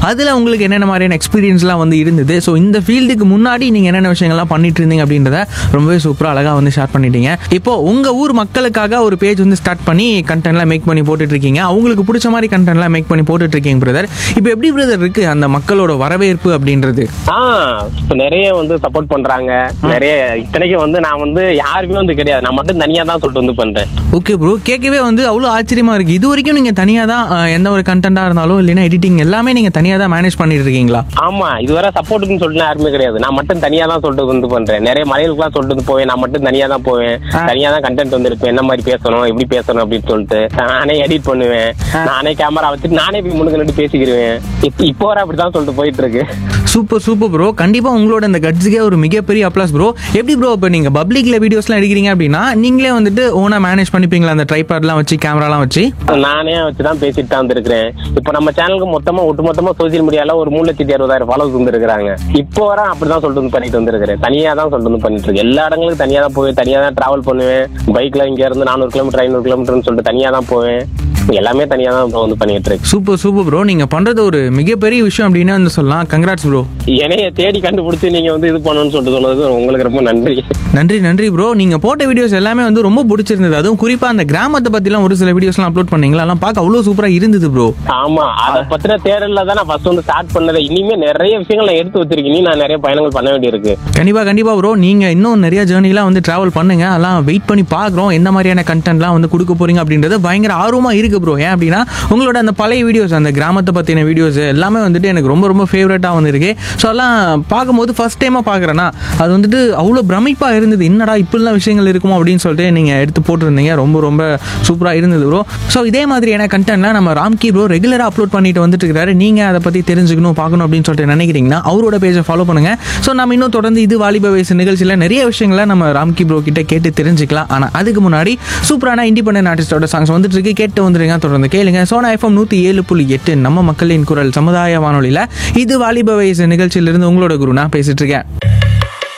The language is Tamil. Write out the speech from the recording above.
அதில் உங்களுக்கு என்னென்ன மாதிரியான எக்ஸ்பீரியன்ஸ்லாம் வந்து இருந்தது ஸோ இந்த ஃபீல்டுக்கு முன்னாடி நீங்கள் என்னென்ன விஷயங்கள்லாம் பண்ணிட்டு இருந்தீங்க அப்படின்றத ரொம்பவே சூப்பராக அழகாக வந்து ஷேர் பண்ணிட்டீங்க இப்போ உங்கள் ஊர் மக்களுக்காக ஒரு பேஜ் வந்து ஸ்டார்ட் பண்ணி கண்டென்ட்லாம் மேக் பண்ணி போட்டுட்டு இருக்கீங்க அவங்களுக்கு பிடிச்ச மாதிரி கண்டென்ட்லாம் மேக் பண்ணி போட்டுட்டு இருக்கீங்க பிரதர் இப்போ எப்படி பிரதர் இருக்கு அந்த மக்களோட வரவேற்பு அப்படின்றது ஆ இப்ப நிறைய வந்து சப்போர்ட் பண்றாங்க நிறைய இத்தனைக்கும் வந்து நான் வந்து யாருமே வந்து கிடையாது நான் மட்டும் தனியா தான் சொல்லிட்டு வந்து பண்றேன் ஓகே ப்ரோ கேட்கவே வந்து அவ்வளோ ஆச்சரியமா இருக்கு இது வரைக்கும் நீங்கள் தனியாக தான் அஹ், எந்த ஒரு கண்டென்ட்டாக இருந்தாலும் இல்லைன்னா எடிட்டிங் எல்லாமே நீங்கள் தனியாக தான் மேனேஜ் பண்ணிட்டு இருக்கீங்களா ஆமா இதுவரை சப்போர்ட்டுன்னு சொல்லிட்டு யாருமே கிடையாது நான் மட்டும் தனியா தான் சொல்லிட்டு வந்து பண்றேன் நிறைய மலைகளுக்குலாம் சொல்லிட்டு வந்து போவேன் நான் மட்டும் தனியா தான் போவேன் தனியா தான் கண்டென்ட் வந்திருப்பேன் என்ன மாதிரி பேசணும் எப்படி பேசணும் அப்படின்னு சொல்லிட்டு நானே எடிட் பண்ணுவேன் நானே கேமரா வச்சுட்டு நானே போய் முன்னுக்கு நின்று பேசிக்கிருவேன் இப்போ இப்போ வர அப்படிதான் சொல்லிட்டு போயிட்டு இருக்கு சூப்பர் சூப்பர் ப்ரோ கண்டிப்பா உங்களோட இந்த கட்ஸுக்கே ஒரு மிகப்பெரிய அப்ளாஸ் ப்ரோ எப்படி ப்ரோ இப்போ நீங்க பப்ளிக்ல வீடியோஸ்லாம் எடுக்கிறீங்க அப்படின்னா நீங்களே வந்துட்டு ஓனா மேனேஜ் பண்ணிப்பீங்களா அந்த ட்ரைபாட்லாம் வச்சு கேமராலாம் வச்சு நானே வச்சுதான் பேசிட்டு தான் வந்திருக்கிறேன் இப்போ நம்ம சேனலுக்கு மொத்தமா ஒட்டுமொத்தமா சோசியல் மீடியால ஒரு மூணு லட்சத்தி அறுபதாயிரம் ஃபாலோவர்ஸ் வந்துருக்காங்க இப்போ வர அப்படிதான் சொல்லிட்டு வந்து பண்ணிட்டு வந்திருக்கிறேன் தனியா தான் சொல்லிட்டு வந்து பண்ணிட்டு இருக்கேன் எல்லா இடங்களுக்கும் தனியா தான் போவேன் தனியா தான் டிராவல் பண்ணுவேன் பைக்ல இங்க இருந்து நானூறு கிலோமீட்டர் ஐநூறு கிலோமீட்டர்னு சொல்லிட்டு தனியா தான் போவேன் எல்லாமே தனியா தான் இப்போ வந்து பண்ணிட்டு இருக்கேன் சூப்பர் சூப்பர் ப்ரோ நீங்க பண்றது ஒரு மிகப்பெரிய விஷயம் அப்படின்னு வந்து சொல்லலாம் கங்க்ராட்ஸ் ப்ரோ என்னைய தேடி கண்டுபிடிச்சு நீங்க வந்து இது பண்ணணும்னு சொல்லிட்டு சொன்னதுக்கு உங்களுக்கு ரொம்ப நன்றி நன்றி நன்றி ப்ரோ நீங்க போட்ட வீடியோஸ் எல்லாமே வந்து ரொம்ப பிடிச்சிருந்தது அதுவும் குறிப்பா அந்த கிராமத்தை பத்திலாம் ஒரு சில வீடியோஸ்லாம் அப்லோட் பண்ணீங்களா அதெல்லாம் பார்க்க அவ்வளோ சூப்பரா இருந்தது ப்ரோ ஆமா அத பத்தின தேடல்ல தான் நான் ஃபர்ஸ்ட் வந்து ஸ்டார்ட் பண்ணதை இனிமே நிறைய விஷயங்கள் நான் எடுத்து வச்சிருக்கேன் இனி நான் நிறைய பயணங்கள் பண்ண வேண்டியிருக்கு கண்டிப்பா கண்டிப்பா ப்ரோ நீங்க இன்னும் நிறைய ஜேர்னிலாம் வந்து டிராவல் பண்ணுங்க அதெல்லாம் வெயிட் பண்ணி பார்க்குறோம் எந்த மாதிரியான கண்டென்ட்லாம் வந்து கொடுக்க போறீங்க அப்படின்றது பயங்கர ஆர்வமா இருக்கு ப்ரோ ஏன் அப்படின்னா உங்களோட அந்த பழைய வீடியோஸ் அந்த கிராமத்தை பத்தின வீடியோஸ் எல்லாமே வந்துட்டு எனக்கு ரொம்ப ரொம்ப ஃபேவரட்டா வந்து இருக்கு ஸோ அதெல்லாம் பார்க்கும்போது ஃபர்ஸ்ட் டைமா பார்க்குறேன்னா அது வந்துட்டு அவ்வளோ பிரமிப்பா இருந்தது என்னடா இப்படிலாம் விஷயங்கள் இருக்குமோ அப்படின்னு சொல்லிட்டு நீங்க எடுத்து போட்டிருந்தீங்க ரொம்ப ரொம்ப சூப்பரா இருந்தது ப்ரோ ஸோ இதே மாதிரியான கண்டென்ட்லாம் நம்ம ராம்கி ப்ரோ ரெகுலராக அப்லோட் பண்ணிட்டு வந்துட்டு இருக்காரு நீங்க அதை பத்தி தெரிஞ்சுக்கணும் பார்க்கணும் அப்படின்னு சொல்லிட்டு நினைக்கிறீங்கன்னா அவரோட பேஜை ஃபாலோ பண்ணுங்க ஸோ நம்ம இன்னும் தொடர்ந்து இது வாலிப வயசு நிகழ்ச்சியில் நிறைய விஷயங்களை நம்ம ராம்கி ப்ரோ கிட்ட கேட்டு தெரிஞ்சுக்கலாம் ஆனால் அதுக்கு முன்னாடி சூப்பரான இண்டிபெண்டன்ட் ஆர்டிஸ்டோட சாங்ஸ் வந்துட்டு இருக்கு கேட்டு வந்துருங்க தொடர்ந்து கேளுங்க சோனா எஃப்எம் நூற்றி ஏழு புள்ளி எட்டு நம்ம மக்களின் குரல் சமுதாய வானொலியில் இது வாலிப வயசு நிகழ்ச்சியிலிருந்து உங்களோட குரு நான் பேசிட்டு இருக்கேன்